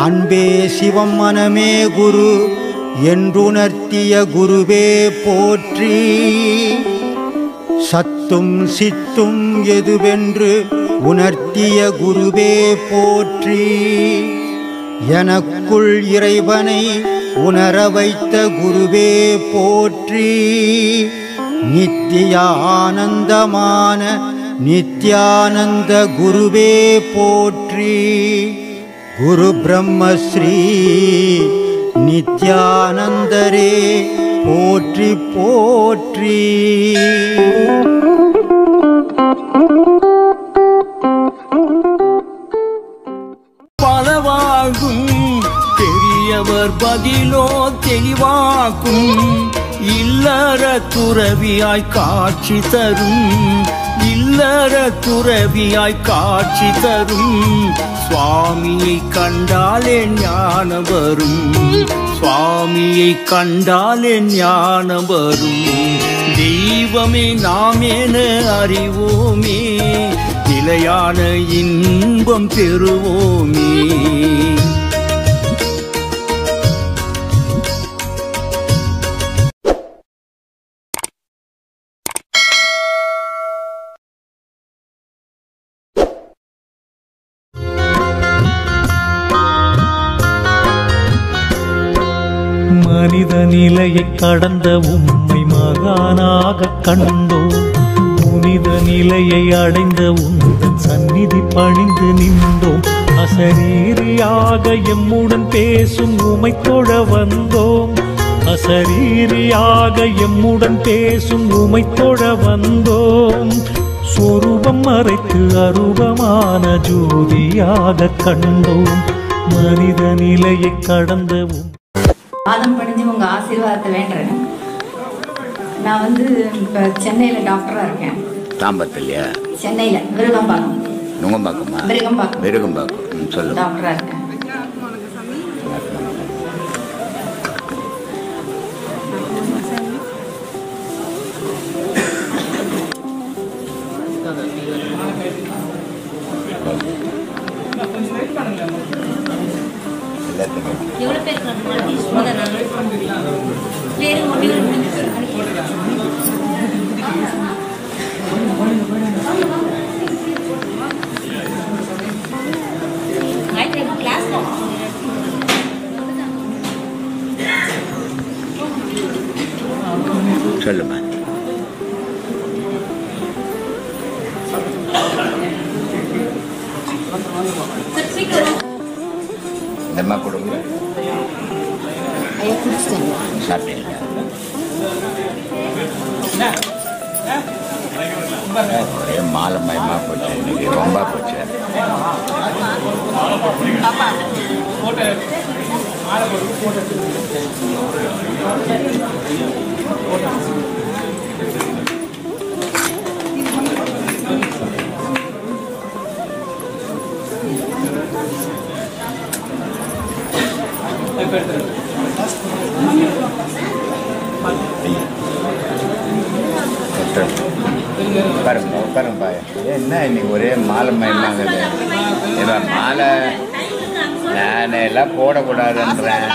அன்பே சிவம் மனமே குரு என்றுணர்த்திய குருவே போற்றி சத்தும் சித்தும் எதுவென்று உணர்த்திய குருவே போற்றி எனக்குள் இறைவனை உணர வைத்த குருவே போற்றி நித்திய ஆனந்தமான நித்யானந்த குருவே போற்றி குரு பிரம்மஸ்ரீ நித்யானந்தரே போற்றி போற்றி பலவாகும் பெரியவர் பதிலோ தெளிவாக்கும் இல்லற துறவியாய் காட்சி தரும் இல்லற துறவியாய் காட்சி தரும் சுவாமியை கண்டாலே ஞானம் வரும் சுவாமியை கண்டாலே ஞானம் வரும் தெய்வமே நாம் என அறிவோமே நிலையான இன்பம் பெறுவோமே மனித நிலையைக் கடந்த உம்மை மகானாக கண்டோம் புனித நிலையை அடைந்த உந்தன் சந்நிதி பணிந்து நின்றோம் அசரீரியாக எம்முடன் பேசும் உமை தொழ வந்தோம் அசரீரியாக எம்முடன் பேசும் உமை தொழ வந்தோம் சொரூபம் மறைத்து அரூபமான ஜோதியாக கண்டோம் மனித நிலையைக் கடந்த உம் பாதம் பணிஞ்சு உங்கள் ஆசீர்வாதத்தை வேண்டுறேன் நான் வந்து இப்போ சென்னையில் டாக்டராக இருக்கேன் தாம்பரத்துலையா சென்னையில் விருகம்பாக்கம் நுங்கம்பாக்கமா விருகம்பாக்கம் மிருகம்பாக்கம் ம், சொல்லுங்க டாக்டராக இருக்கேன் எல்லாத்துக்கும் சொல்லுமா இந்த அம்மா கொடுங்க ஐயா குடிச்சிட்டேன் சாப்பிட்டீங்களா ஒரே மாலை மயமா போச்சு இன்னைக்கு ரொம்ப போச்சு உட்காருங்க உட்காருங்க பாய என்ன இன்னைக்கு ஒரே மாலை மயமாங்குது இவன் மாலை நான் எல்லாம் போடக்கூடாதுன்றேன்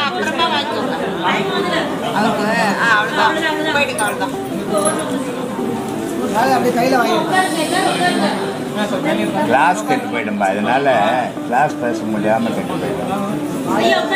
கிளாஸ் கெட்டு போயிடும்பா அதனால கிளாஸ் பேச முடியாம கெட்டு போயிடும்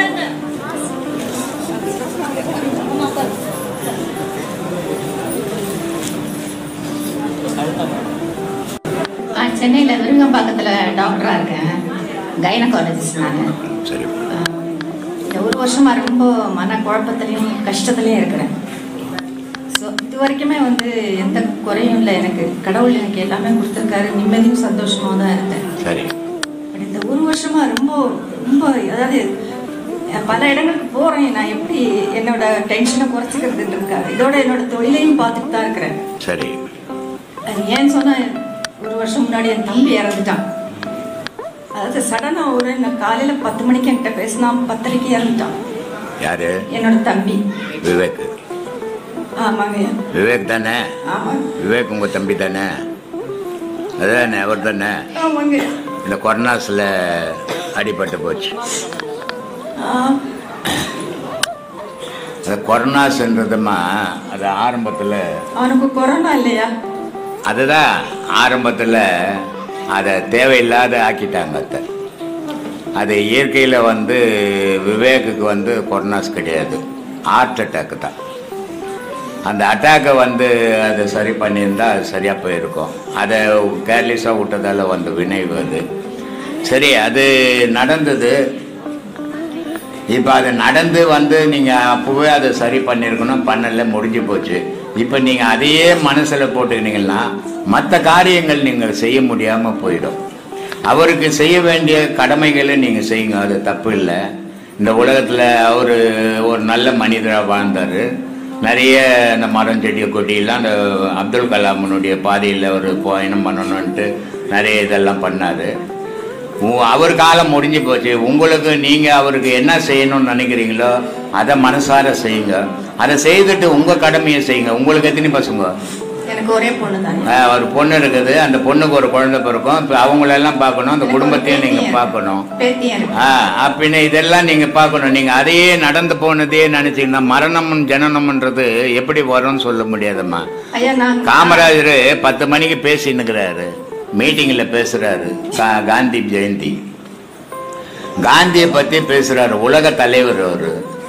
ஆ சென்னையில் விருங்கம்பாக்கத்தில் டாக்டராக இருக்கேன் கைனகாலஜிஸ்ட் நான் சரி இந்த ஒரு வருஷமாக ரொம்ப மன குழப்பத்துலேயும் கஷ்டத்துலேயும் இருக்கிறேன் ஸோ இது வரைக்குமே வந்து எந்த குறையும் இல்லை எனக்கு கடவுள் எனக்கு எல்லாமே கொடுத்துருக்காரு நிம்மதியும் சந்தோஷமாக தான் இருந்தேன் சரி பட் இந்த ஒரு வருஷமா ரொம்ப ரொம்ப அதாவது அஹ், பல இடங்களுக்கு போறேன் நான் எப்படி என்னோட டென்ஷனை குறைச்சிக்கிறதுன்றதுக்காக இதோட என்னோட தொழிலையும் பார்த்துட்டு தான் இருக்கிறேன் சரி அது ஏன்னு சொன்னா ஒரு வருஷம் முன்னாடி என் தம்பி இறந்துட்டான் அதாவது சடனா ஒரு நான் காலையில பத்து மணிக்கு என்கிட்ட பேசினா பத்தரைக்கு இறந்துட்டான் யாரு என்னோட தம்பி விவேக் ஆமாங்க விவேக் தானே ஆமாங்க விவேக் உங்க தம்பி தானே அதுதானே அவர் தானே ஆமாங்க இந்த கொரோனாஸில் அடிபட்டு போச்சு ஆஹ், அது கொரோனாஸ்ன்றதுமா அது ஆரம்பத்தில் அவனுக்கு கொரோனா இல்லையா அதுதான் ஆரம்பத்தில் அதை தேவையில்லாத ஆக்கிட்டாங்க அதை அது இயற்கையில் வந்து விவேக்குக்கு வந்து கொரோனாஸ் கிடையாது ஹார்ட் அட்டாக்கு தான் அந்த அட்டாக்கை வந்து அது சரி பண்ணியிருந்தா அது சரியாக போயிருக்கும் அதை கேர்லெஸ்ஸாக விட்டதால வந்து வினைவு அது சரி அது நடந்தது இப்போ அது நடந்து வந்து நீங்கள் அப்போவே அதை சரி பண்ணியிருக்கணும் பண்ணல முடிஞ்சு போச்சு இப்போ நீங்கள் அதையே மனசில் போட்டுக்கினீங்கன்னா மற்ற காரியங்கள் நீங்கள் செய்ய முடியாமல் போயிடும் அவருக்கு செய்ய வேண்டிய கடமைகளை நீங்கள் செய்யுங்க அது தப்பு இல்லை இந்த உலகத்தில் அவர் ஒரு நல்ல மனிதராக வாழ்ந்தார் நிறைய இந்த மரம் செடியை கொட்டியெல்லாம் அந்த அப்துல் கலாமனுடைய பாதையில் ஒரு பயணம் பண்ணணுன்ட்டு நிறைய இதெல்லாம் பண்ணார் உ- அவர் காலம் முடிஞ்சு போச்சு உங்களுக்கு நீங்க அவருக்கு என்ன செய்யணும்னு நினைக்கிறீங்களோ அதை மனசார செய்யுங்க அதை செய்துட்டு உங்க கடமையை செய்யுங்க உங்களுக்கு எத்தனை பசங்க எனக்கு ஒரே பொண்ணு தானே ஆஹ், ஒரு பொண்ணு இருக்குது அந்த பொண்ணுக்கு ஒரு குழந்தை பிறக்கும் இப்போ அவங்களெல்லாம் பார்க்கணும் அந்த எனக்கு ஒரு குடும்பத்தையும் நீங்க பேத்தியும் இருக்கு. பார்க்கணும் பேத்தியும் இருக்கு ஆ அப்படின்னா இதெல்லாம் நீங்க பார்க்கணும் நீங்க அதையே நடந்து போனதையே நினைச்சீங்கன்னா மரணமும் ஜனனம்ன்றது எப்படி வரும்னு சொல்ல முடியாதும்மா ஐயா நான் காமராஜர் பத்து மணிக்கு பேசின்னுக்கிறாரு மீட்டிங்கில் பேசுறாரு கா- காந்தி ஜெயந்தி காந்தியை பற்றி பேசுறாரு உலக தலைவர் அவர்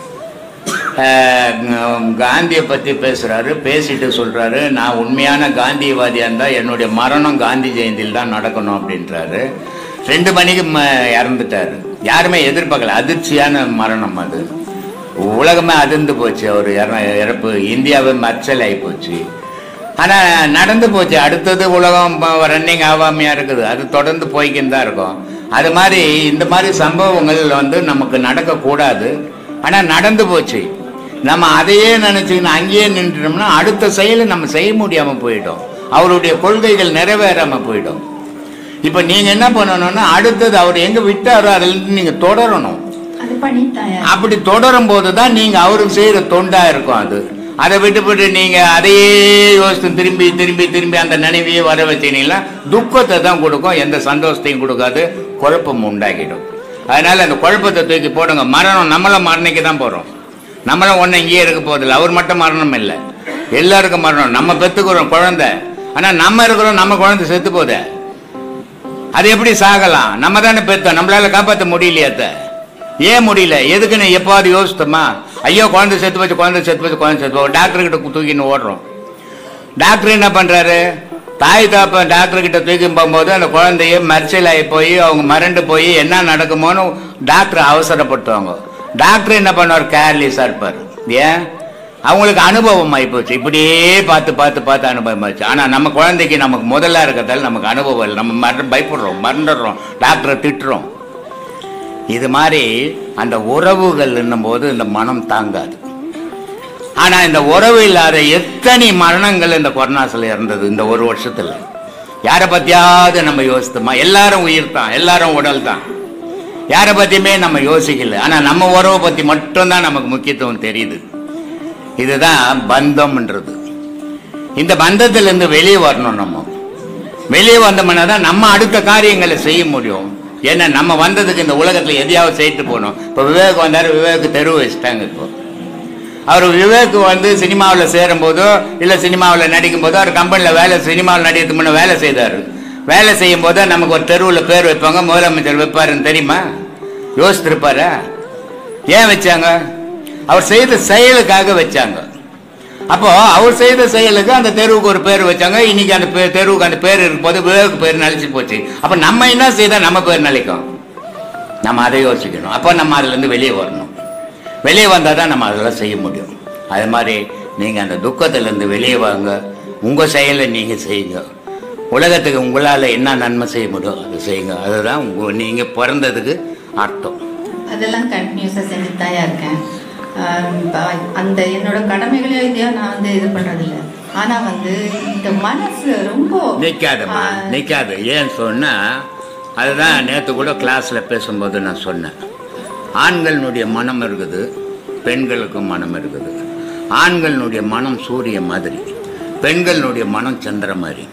காந்தியை பற்றி பேசுறாரு பேசிட்டு சொல்றாரு நான் உண்மையான காந்தியவாதியாக இருந்தால் என்னுடைய மரணம் காந்தி ஜெயந்தியில் தான் நடக்கணும் அப்படின்றாரு ரெண்டு மணிக்கு ம- இறந்துட்டாரு யாருமே எதிர்பார்க்கல அதிர்ச்சியான மரணம் அது உலகமே அதிர்ந்து போச்சு அவர் இற- இறப்பு இந்தியாவே மச்சல் ஆகி போச்சு ஆனா நடந்து போச்சு அடுத்தது உலகம் ரன்னிங் ஆகாமையா இருக்குது அது தொடர்ந்து போய்க்கின்னு தான் இருக்கும் அது மாதிரி இந்த மாதிரி சம்பவங்கள் வந்து நமக்கு நடக்கக்கூடாது ஆனா நடந்து போச்சு நம்ம அதையே நினைச்சுக்கின்னு அங்கேயே நின்றுட்டோம்னா அடுத்த செயலை நம்ம செய்ய முடியாம போயிடும் அவருடைய கொள்கைகள் நிறைவேறாம போயிடும் இப்ப நீங்க என்ன பண்ணணும்னா அடுத்தது அவர் எங்க விட்டாரோ அதுல இருந்து நீங்க தொடரணும் அது பண்ணிட்டாயா அப்படி தொடரும் போது தான் நீங்க அவருக்கு செய்யற தொண்டா இருக்கும் அது அதை விட்டுவிட்டு நீங்க அதையே யோசித்து திரும்பி திரும்பி திரும்பி அந்த நினைவையே வர வச்சீங்கன்னா துக்கத்தை தான் கொடுக்கும் எந்த சந்தோஷத்தையும் கொடுக்காது குழப்பம் உண்டாக்கிடும் அதனால அந்த குழப்பத்தை தூக்கி போடுங்க மரணம் நம்மளும் மரணிக்க தான் போறோம் நம்மளும் ஒன்றும் இங்கேயே இருக்க போதில்லை அவர் மட்டும் மரணம் இல்லை எல்லாருக்கும் மரணம் நம்ம பெத்துக்கிறோம் குழந்தை ஆனா நம்ம இருக்கிறோம் நம்ம குழந்தை செத்து போதே அது எப்படி சாகலாம் நம்ம தானே பெத்தோம் நம்மளால காப்பாற்ற முடியலையா அத்தை? ஏன் முடியல எதுக்குன்னு எப்பாவது யோசித்தோமா ஐயோ குழந்தை செத்து போச்சு குழந்தை செத்து போச்சு குழந்தை செத்து போச்சு டாக்டர் கிட்ட தூக்கின்னு ஓடுறோம் டாக்டர் என்ன பண்றாரு தாய் தாப்ப டாக்டர் கிட்ட தூக்கி போகும்போது அந்த குழந்தைய மரிச்சல் ஆகி போய் அவங்க மறண்டு போய் என்ன நடக்குமோன்னு டாக்டர் அவசரப்படுத்துவாங்க டாக்டர் என்ன பண்ணுவார் கேர்லெஸ்ஸாக இருப்பார் ஏன் அவங்களுக்கு அனுபவம் ஆகிப்போச்சு இப்படியே பார்த்து பார்த்து பார்த்து அனுபவம் ஆச்சு ஆனால் நம்ம குழந்தைக்கு நமக்கு முதல்ல இருக்கிறதால நமக்கு அனுபவம் இல்லை நம்ம மற பயப்படுறோம் மறந்துடுறோம் டாக்டரை திட்டுறோம் இது மாதிரி அந்த உறவுகள் போது இந்த மனம் தாங்காது ஆனா இந்த உறவு இல்லாத எத்தனை மரணங்கள் இந்த கொரோனாசில் இருந்தது இந்த ஒரு வருஷத்துல யாரை பத்தியாவது நம்ம யோசித்தோமா எல்லாரும் உயிர் தான் எல்லாரும் உடல் தான் யாரை பத்தியுமே நம்ம யோசிக்கல ஆனா நம்ம உறவை பத்தி மட்டும்தான் நமக்கு முக்கியத்துவம் தெரியுது இதுதான் பந்தம்ன்றது இந்த பந்தத்திலிருந்து வெளியே வரணும் நம்ம வெளியே வந்தோம்னா தான் நம்ம அடுத்த காரியங்களை செய்ய முடியும் ஏன்னா நம்ம வந்ததுக்கு இந்த உலகத்துல எதையாவது செய்துட்டு போகணும் இப்போ விவேக் வந்தாரு விவேக் தெருவு வச்சுட்டாங்க இப்போ அவர் விவேக் வந்து சினிமாவில் சேரும் போதோ இல்லை சினிமாவில் நடிக்கும் போதோ அவர் கம்பெனியில் வேலை சினிமாவில் நடிக்கிறதுக்கு முன்னே வேலை செய்தார் வேலை செய்யும் போது நமக்கு ஒரு தெருவில் பேர் வைப்பாங்க முதலமைச்சர் வைப்பாருன்னு தெரியுமா யோசித்திருப்பாரா ஏன் வச்சாங்க அவர் செய்த செயலுக்காக வச்சாங்க அப்போ அவர் செய்த செயலுக்கு அந்த தெருவுக்கு ஒரு பேர் வச்சாங்க இன்னைக்கு அந்த பே- தெருவுக்கு அந்த பேர் இருக்கும் போது விவேக் பேர் நிலைச்சு போச்சு அப்ப நம்ம என்ன செய்தா நம்ம பேர் நிலைக்கும் நம்ம அதை யோசிக்கணும் அப்போ நம்ம அதுல இருந்து வெளியே வரணும் வெளியே வந்தால் தான் நம்ம அதெல்லாம் செய்ய முடியும் அது மாதிரி நீங்கள் அந்த துக்கத்திலேருந்து வெளியே வாங்க உங்கள் செயலை நீங்கள் செய்யுங்க உலகத்துக்கு உங்களால் என்ன நன்மை செய்ய முடியும் அதை செய்யுங்க அதுதான் உங்கள் நீங்கள் பிறந்ததுக்கு அர்த்தம் அதெல்லாம் கண்டினியூஸாக செஞ்சுட்டு தான் இருக்கேன் ஆஹ் இப்ப அந்த என்னோட கடமைகளையோ இதையோ நான் வந்து இது பண்றதில்ல ஆனா வந்து இந்த மனசு ரொம்ப நிற்காதம்மா ஆஹ் நிற்காது ஏன் சொன்னா அதுதான் நேற்று கூட கிளாஸில் பேசும்போது நான் சொன்னேன் ஆண்களினுடைய மனம் இருக்குது பெண்களுக்கும் மனம் இருக்குது ஆண்களினுடைய மனம் சூரிய மாதிரி பெண்களினுடைய மனம் சந்திர மாதிரி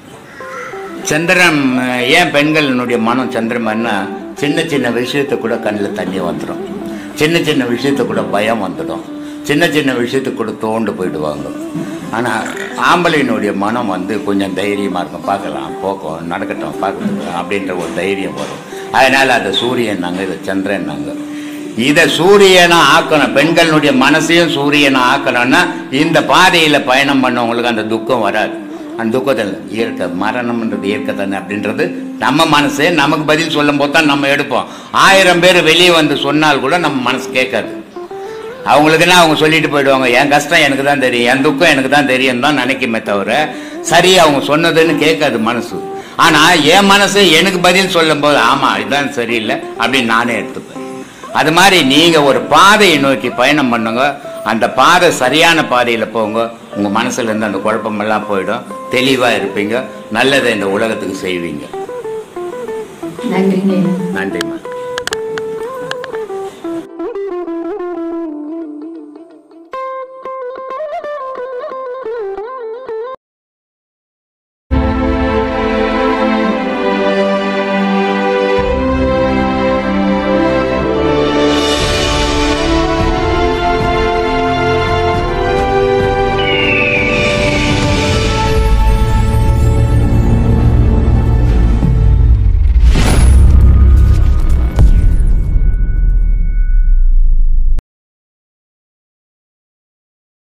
சந்திரன் அஹ், ஏன் பெண்களினுடைய மனம் சந்திரன் மாதிரினா சின்ன சின்ன விஷயத்தை கூட கண்ணில் தண்ணி வந்துடும் சின்ன சின்ன விஷயத்துக்கு கூட பயம் வந்துடும் சின்ன சின்ன விஷயத்துக்கு கூட தோண்டு போயிடுவாங்க ஆனால் ஆம்பளையினுடைய மனம் வந்து கொஞ்சம் தைரியமாக இருக்கும் பார்க்கலாம் போக்கும் நடக்கட்டும் பார்க்கட்டும் அப்படின்ற ஒரு தைரியம் வரும் அதனால் அதை சூரியன் நாங்கள் இதை சந்திரன் நாங்கள் இதை சூரியனை ஆக்கணும் பெண்களுடைய மனசையும் சூரியனை ஆக்கணும்னா இந்த பாதையில் பயணம் பண்ணவங்களுக்கு அந்த துக்கம் வராது அந்த துக்கத்தில் இயற்கை மரணம்ன்றது இயற்கை தானே அப்படின்றது நம்ம மனசு நமக்கு பதில் சொல்லும் போது தான் நம்ம எடுப்போம் ஆயிரம் பேர் வெளியே வந்து சொன்னால் கூட நம்ம மனசு கேட்காது அவங்களுக்குன்னா அவங்க சொல்லிட்டு போயிடுவாங்க என் கஷ்டம் எனக்கு தான் தெரியும் என் துக்கம் எனக்கு தான் தெரியும் தான் நினைக்குமே தவிர சரி அவங்க சொன்னதுன்னு கேட்காது மனசு ஆனா என் மனசு எனக்கு பதில் சொல்லும் போது ஆமா இதுதான் சரியில்லை அப்படின்னு நானே எடுத்துப்பேன் அது மாதிரி நீங்க ஒரு பாதையை நோக்கி பயணம் பண்ணுங்க அந்த பாதை சரியான பாதையில போங்க உங்க மனசுல இருந்து அந்த குழப்பமெல்லாம் போயிடும் தெளிவா இருப்பீங்க நல்லதை இந்த உலகத்துக்கு செய்வீங்க நன்றிங்க நன்றிம்மா